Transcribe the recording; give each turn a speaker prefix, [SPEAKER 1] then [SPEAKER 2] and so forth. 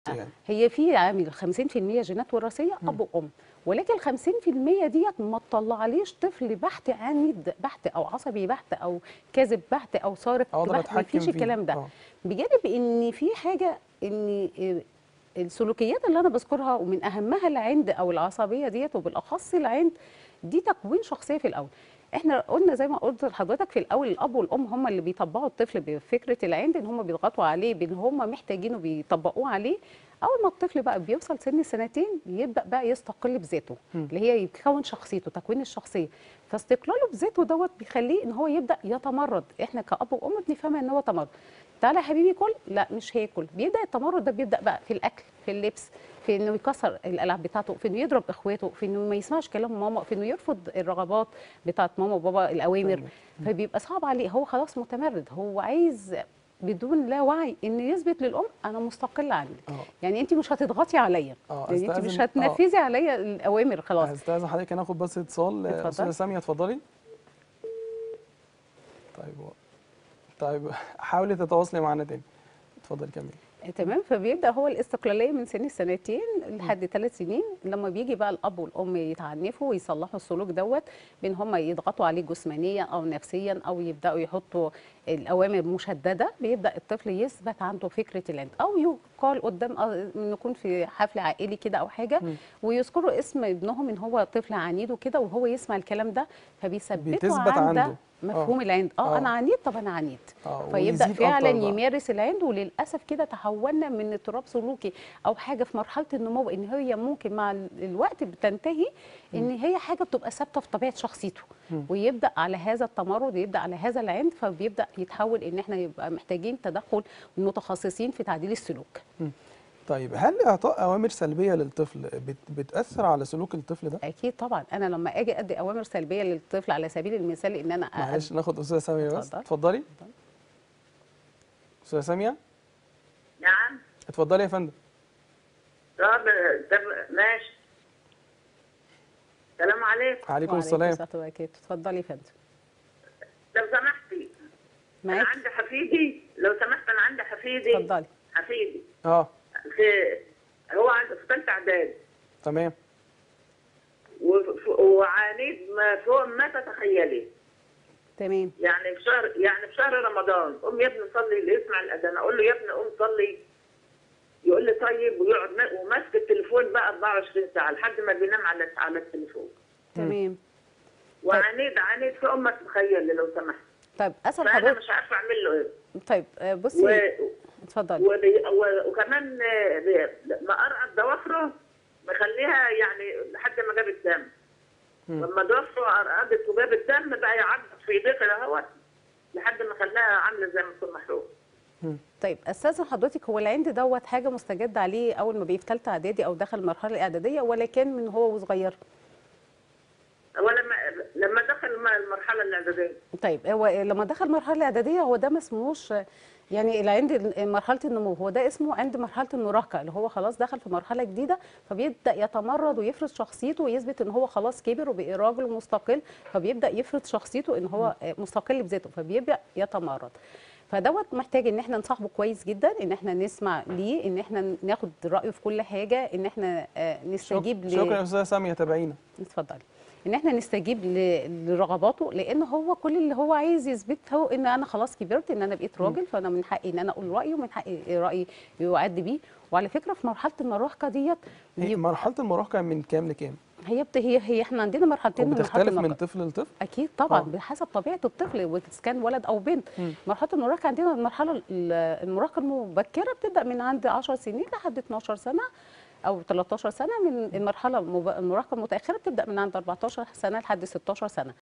[SPEAKER 1] يعني
[SPEAKER 2] هي في عامل 50% جينات وراثيه اب وام ولكن ال 50% ديت ما تطلعليش طفل بحت عنيد بحت او عصبي بحت او كاذب بحت او سارق
[SPEAKER 1] أقدر
[SPEAKER 2] بحت ما
[SPEAKER 1] أتحكم
[SPEAKER 2] فيش
[SPEAKER 1] فيه.
[SPEAKER 2] الكلام ده
[SPEAKER 1] آه.
[SPEAKER 2] بجانب ان في حاجه ان السلوكيات اللي انا بذكرها ومن اهمها العند او العصبيه ديت وبالاخص العند دي تكوين شخصيه في الاول احنا قلنا زي ما قلت لحضرتك في الاول الاب والام هم اللي بيطبقوا الطفل بفكره العند ان هم بيضغطوا عليه بان هم محتاجينه بيطبقوه عليه اول ما الطفل بقى بيوصل سن سنتين يبدا بقى يستقل بذاته اللي هي يكون شخصيته تكوين الشخصيه فاستقلاله بذاته دوت بيخليه ان هو يبدا يتمرد احنا كاب وام بنفهمها ان هو تمرد تعالى يا حبيبي كل لا مش هياكل بيبدا التمرد ده بيبدا بقى في الاكل في اللبس في انه يكسر الالعاب بتاعته في انه يضرب اخواته في انه ما يسمعش كلام ماما في انه يرفض الرغبات بتاعت ماما وبابا الاوامر فبيبقى صعب عليه هو خلاص متمرد هو عايز بدون لا وعي ان يثبت للام انا مستقل عنك
[SPEAKER 1] آه.
[SPEAKER 2] يعني انت مش هتضغطي عليا
[SPEAKER 1] آه،
[SPEAKER 2] يعني انت
[SPEAKER 1] أستأذن-
[SPEAKER 2] مش
[SPEAKER 1] آه.
[SPEAKER 2] هتنفذي عليا الاوامر خلاص
[SPEAKER 1] استاذ حضرتك هناخد بس اتصال
[SPEAKER 2] اتفضل.
[SPEAKER 1] استاذه ساميه اتفضلي طيب هو- طيب حاولي تتواصلي معانا تاني اتفضلي كملي
[SPEAKER 2] تمام فبيبدا هو الاستقلاليه من سن السنتين لحد ثلاث سنين لما بيجي بقى الاب والام يتعنفوا ويصلحوا السلوك دوت بان هم يضغطوا عليه جسمانيا او نفسيا او يبداوا يحطوا الاوامر مشدده بيبدا الطفل يثبت عنده فكره العند او يقال قدام آه، نكون في حفل عائلي كده او حاجه ويذكروا اسم ابنهم ان هو طفل عنيد وكده وهو يسمع الكلام ده فبيثبتوا
[SPEAKER 1] بتثبت
[SPEAKER 2] عنده
[SPEAKER 1] عنده.
[SPEAKER 2] مفهوم
[SPEAKER 1] آه.
[SPEAKER 2] العند اه,
[SPEAKER 1] آه.
[SPEAKER 2] انا عنيد طب انا عنيد
[SPEAKER 1] آه،
[SPEAKER 2] فيبدا
[SPEAKER 1] ويزيد
[SPEAKER 2] فعلا
[SPEAKER 1] أكتر بقى.
[SPEAKER 2] يمارس العند وللاسف كده تحولنا من اضطراب سلوكي او حاجه في مرحله النمو ان هي ممكن مع ال- الوقت بتنتهي ان هي حاجه بتبقى ثابته في طبيعه شخصيته ويبدا على هذا التمرد ويبدا على هذا العند فبيبدا يتحول ان احنا يبقى محتاجين تدخل متخصصين في تعديل السلوك
[SPEAKER 1] طيب هل اعطاء اوامر سلبيه للطفل بت بتاثر على سلوك الطفل ده
[SPEAKER 2] اكيد طبعا انا لما اجي ادي اوامر سلبيه للطفل على سبيل المثال ان انا أ-
[SPEAKER 1] معلش ناخد استاذه ساميه بس
[SPEAKER 2] اتفضل.
[SPEAKER 1] اتفضلي استاذه ساميه
[SPEAKER 3] نعم
[SPEAKER 1] اتفضلي يا فندم
[SPEAKER 3] طب طب ماشي السلام عليكم
[SPEAKER 1] عليكم
[SPEAKER 2] وعليكم
[SPEAKER 1] السلام
[SPEAKER 2] السلام وبركاته اتفضلي يا فندم
[SPEAKER 3] لو سمحتي انا
[SPEAKER 2] معاك
[SPEAKER 3] عندي حفيدي لو سمحت انا عندي حفيدي
[SPEAKER 2] اتفضلي
[SPEAKER 3] حفيدي
[SPEAKER 1] اه
[SPEAKER 3] في هو عنده في ثالثه اعدادي
[SPEAKER 1] تمام
[SPEAKER 3] وف- وعنيد ما فوق ما تتخيلي
[SPEAKER 2] تمام
[SPEAKER 3] يعني في شهر يعني في شهر رمضان قوم يا ابني صلي اللي يسمع الاذان اقول له يا ابني قوم صلي يقول لي طيب ويقعد ما- وماسك التليفون بقى 24 ساعه لحد ما بينام على على التليفون
[SPEAKER 2] تمام
[SPEAKER 3] وعنيد عنيد في امك تخيلي لو سمحت
[SPEAKER 2] طيب اسال
[SPEAKER 3] فانا
[SPEAKER 2] حضرتك
[SPEAKER 3] مش عارفه اعمل له ايه
[SPEAKER 2] طيب آه،
[SPEAKER 3] و...
[SPEAKER 2] بصي اتفضلي
[SPEAKER 3] وبي... و... وكمان آه، بي- ما ارقد ضوافره مخليها يعني لحد ما جاب الدم لما ضوافره ارقدت وجاب الدم بقى يعض في ايديه كده اهوت لحد ما خلاها عامله زي ما تكون محروق
[SPEAKER 2] طيب استاذن حضرتك هو العند دوت حاجه مستجده عليه اول ما بيجي في ثالثه اعدادي او دخل المرحله الاعداديه ولا كان من هو وصغير
[SPEAKER 3] ولما لما دخل الم- المرحله الاعداديه
[SPEAKER 2] طيب هو لما دخل المرحله الاعداديه هو ده ما اسموش يعني العند مرحله النمو هو ده اسمه عند مرحله المراهقه اللي هو خلاص دخل في مرحله جديده فبيبدا يتمرد ويفرض شخصيته ويثبت ان هو خلاص كبر وبقى راجل مستقل فبيبدا يفرض شخصيته ان هو مستقل بذاته فبيبدا يتمرد فدوت محتاج ان احنا نصاحبه كويس جدا ان احنا نسمع ليه ان احنا ناخد رايه في كل حاجه ان احنا آه، نستجيب ل-
[SPEAKER 1] شكرا يا استاذه ساميه تابعينا
[SPEAKER 2] اتفضلي ان احنا نستجيب ل- لرغباته لان هو كل اللي هو عايز يثبته ان انا خلاص كبرت ان انا بقيت راجل فانا من حقي ان انا اقول رايي ومن حقي رايي يعد بيه وعلى فكره في مرحله المراهقه ديت
[SPEAKER 1] هي مرحله المراهقه من كام لكام
[SPEAKER 2] هي بت... هي هي احنا عندنا مرحلتين من مرحله
[SPEAKER 1] وبتختلف من
[SPEAKER 2] المراهقه
[SPEAKER 1] طفل لطفل
[SPEAKER 2] اكيد طبعا
[SPEAKER 1] آه.
[SPEAKER 2] بحسب طبيعه الطفل واذا كان ولد او بنت مرحله المراهقه عندنا المرحله ال- المراهقه المبكره بتبدا من عند 10 سنين لحد 12 سنه او 13 سنه من المرحله المب- المراهقه المتاخره بتبدا من عند 14 سنه لحد 16 سنه